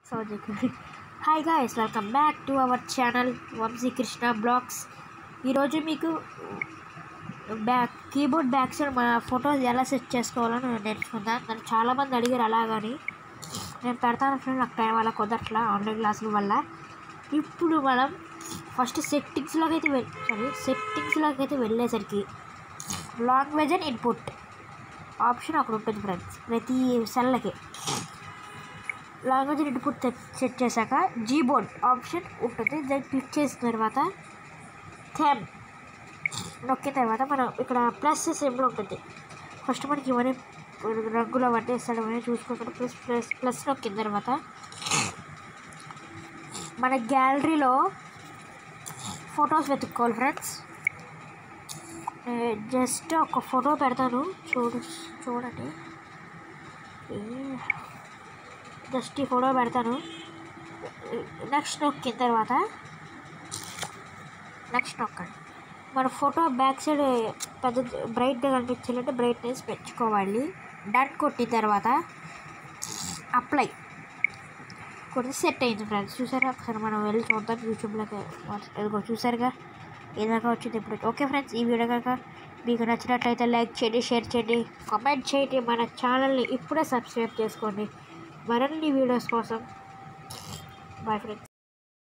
సౌజీ hi guys welcome back to our channel Vamsi Krishna blogs ఈరోజు మీకు బ్యాక్ కీబోర్డ్ బ్యాక్ సైడ్ మన ఫొటోస్ ఎలా సెట్ చేసుకోవాలని నేను నేర్చుకుంటాను నన్ను చాలామంది అడిగారు అలాగని నేను పెడతాను ఫ్రెండ్ నాకు టైం అలా కుదరట్లా ఆన్లైన్ క్లాసుల వల్ల ఇప్పుడు మనం ఫస్ట్ సెట్టింగ్స్లోకి అయితే వెళ్ సారీ సెట్టింగ్స్లోకి అయితే వెళ్ళేసరికి లాంగ్వేజ్ అండ్ ఇన్పుట్ ఆప్షన్ అక్కడ ఉంటుంది ఫ్రెండ్స్ ప్రతి సెల్లకి లాంగ్వేజ్ ఇన్పుట్ సెట్ చేశాక జీబోర్డ్ ఆప్షన్ ఉంటుంది దాన్ని క్లిక్ చేసిన తర్వాత థెమ్ నొక్కిన తర్వాత మనం ఇక్కడ ప్లస్ సింబల్ ఉంటుంది ఫస్ట్ మనకి ఇవన్నీ రంగులు అవన్నీ ఇస్తాడు అవన్నీ చూసుకుంటాం ప్లస్ ప్లస్ ప్లస్ నొక్కిన తర్వాత మన గ్యాలరీలో ఫొటోస్ వెతుక్కోవాలి ఫ్రెండ్స్ జస్ట్ ఒక ఫోటో పెడతాను చూడు చూడండి జస్ట్ ఈ ఫోటో పెడతాను నెక్స్ట్ నొక్కిన తర్వాత నెక్స్ట్ నొక్కండి మన ఫోటో బ్యాక్ సైడ్ పెద్ద బ్రైట్గా కనిపించాలంటే బ్రైట్నెస్ పెంచుకోవాలి డన్ కొట్టిన తర్వాత అప్లై కొడితే సెట్ అయింది ఫ్రెండ్స్ చూసారా ఒకసారి మనం వెళ్ళి చూద్దాం యూట్యూబ్లోకి ఇదిగో చూసారుగా ఏదాకా వచ్చింది ఇప్పుడు ఓకే ఫ్రెండ్స్ ఈ వీడియో కనుక మీకు నచ్చినట్లయితే లైక్ చేయండి షేర్ చేయండి కామెంట్ చేయండి మన ఛానల్ని ఇప్పుడే సబ్స్క్రైబ్ చేసుకోండి మరిన్ని వీడియోస్ కోసం బాయ్ ఫ్రెండ్స్